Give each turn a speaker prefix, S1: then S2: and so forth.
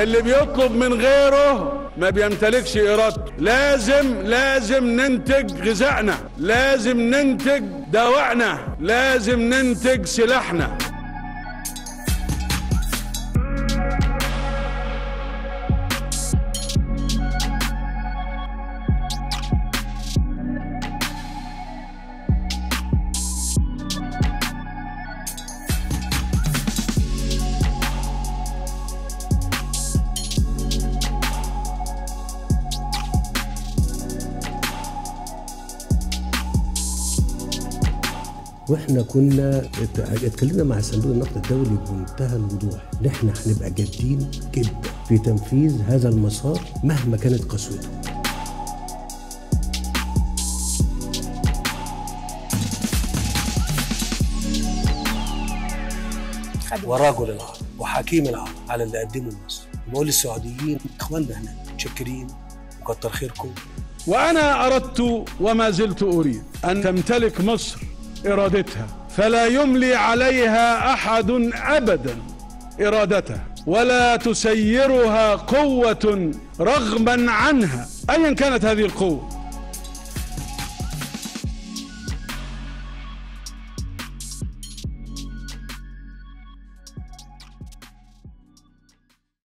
S1: اللي بيطلب من غيره ما بيمتلكش ارادته لازم لازم ننتج غذائنا لازم ننتج دواءنا لازم ننتج سلاحنا
S2: واحنا كنا ات- اتكلمنا مع صندوق النقد الدولي بمنتهى الوضوح ان احنا هنبقى جادين جدا في تنفيذ هذا المسار مهما كانت قسوته ورجل العرب وحكيم العرب على اللي قدمه لمصر بقول للسعوديين اخواننا هناك متشكرين وكتر خيركم
S1: وانا اردت وما زلت اريد ان تمتلك مصر ارادتها فلا يملي عليها احد ابدا ارادتها ولا تسيرها قوه رغما عنها ايا كانت هذه القوه